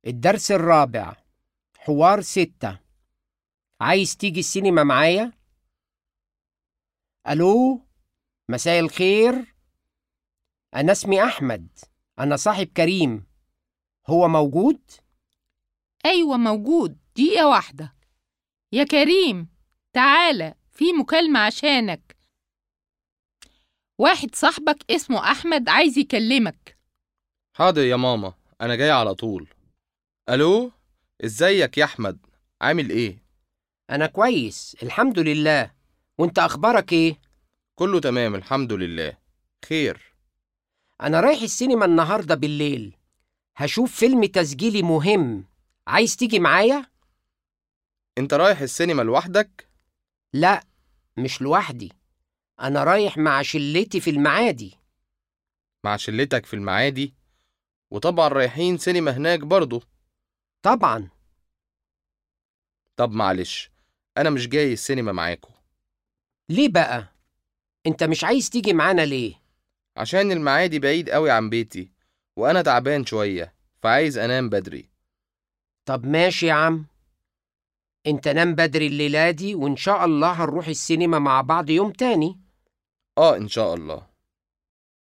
الدرس الرابع حوار ستة عايز تيجي السينما معايا؟ ألو مساء الخير أنا اسمي أحمد أنا صاحب كريم هو موجود؟ أيوة موجود دقيقة واحدة يا كريم تعالى في مكالمة عشانك واحد صاحبك اسمه أحمد عايز يكلمك حاضر يا ماما انا جاي على طول الو ازيك يا احمد عامل ايه أنا كويس الحمد لله وأنت أخبارك إيه؟ كله تمام الحمد لله خير أنا رايح السينما النهاردة بالليل هشوف فيلم تسجيلي مهم عايز تيجي معايا؟ انت رايح السينما لوحدك لا مش لوحدي أنا رايح مع شلتي في المعادي مع شلتك في المعادي وطبعا رايحين سينما هناك برضه طبعا طب معلش انا مش جاي السينما معاكم ليه بقى؟ أنت مش عايز تيجي معانا ليه؟ عشان المعادي بعيد قوي عن بيتي وانا تعبان شوية فعايز انام بدري طب ماشي يا عم انت نام بدري الليلة دي وإن شاء الله هنروح السينما مع بعض يوم تاني اه ان شاء الله